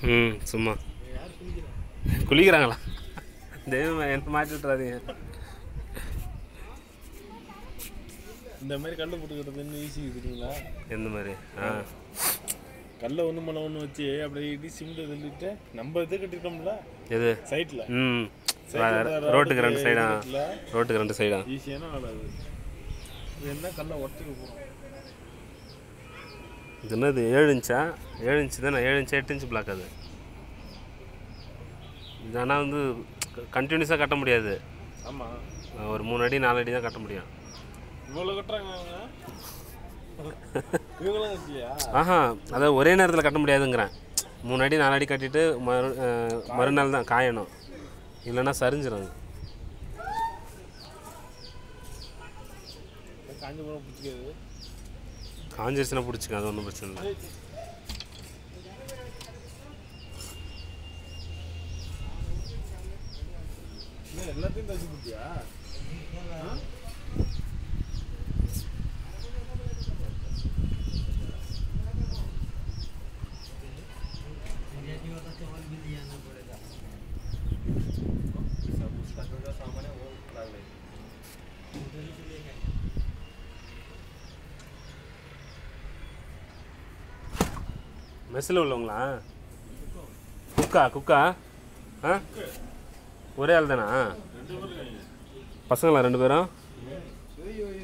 ம் சும்மா குளிக்கிறாங்களா தெய்வம் என்ன மாற்றி விட்றாதீங்க இந்த மாதிரி கல்லை போட்டுக்கிறதுன்னு ஈஸி இருக்குதுங்களா எந்த மாதிரி ஆ கல்லை ஒன்று மலை ஒன்று வச்சு அப்படியே இடி சிமெண்ட் தள்ளிட்டு நம்ம இது கட்டிருக்கோம்ல எது சைட்டில் ம் ரோட்டுக்கு ரெண்டு சைடா ரோட்டுக்கு ரெண்டு சைடா ஈஸியான வேலை அது இது என்ன கல்லை ஒட்டிக்க போகிறோம் இது என்னது ஏழு இன்ச்சா ஏழு இன்ச்சு தானே ஏழு இன்ச்சு எட்டு இன்ச்சு பிளாக் அது இது ஆனால் வந்து கண்டினியூஸாக கட்ட முடியாது ஆமாம் ஒரு மூணு அடி நாலு அடி தான் கட்ட முடியும் இவ்வளோ கட்டுறாங்க அவங்க இவங்களும் கட்டலையா ஆஹா அதாவது ஒரே நேரத்தில் கட்ட முடியாதுங்கிறேன் மூணு அடி நாலு அடி கட்டிட்டு மறு அஹ், மறுநாள் தான் காயணும் இல்லைன்னா சரிஞ்சிடும் அது. காஞ்சிபுரம் பிடிச்சிக்காது காஞ்சிருச்சுன்னா பிடிச்சிக்க அது ஒன்றும் பிரச்சனை இல்லை என்ன எல்லாத்தையும் தச்சு போட்டியா மெஸ்ஸில் உள்ளவங்களா குக்கா குக்கா ஆ ஒரே ஆள் தானா பசங்களா ரெண்டு பேரும்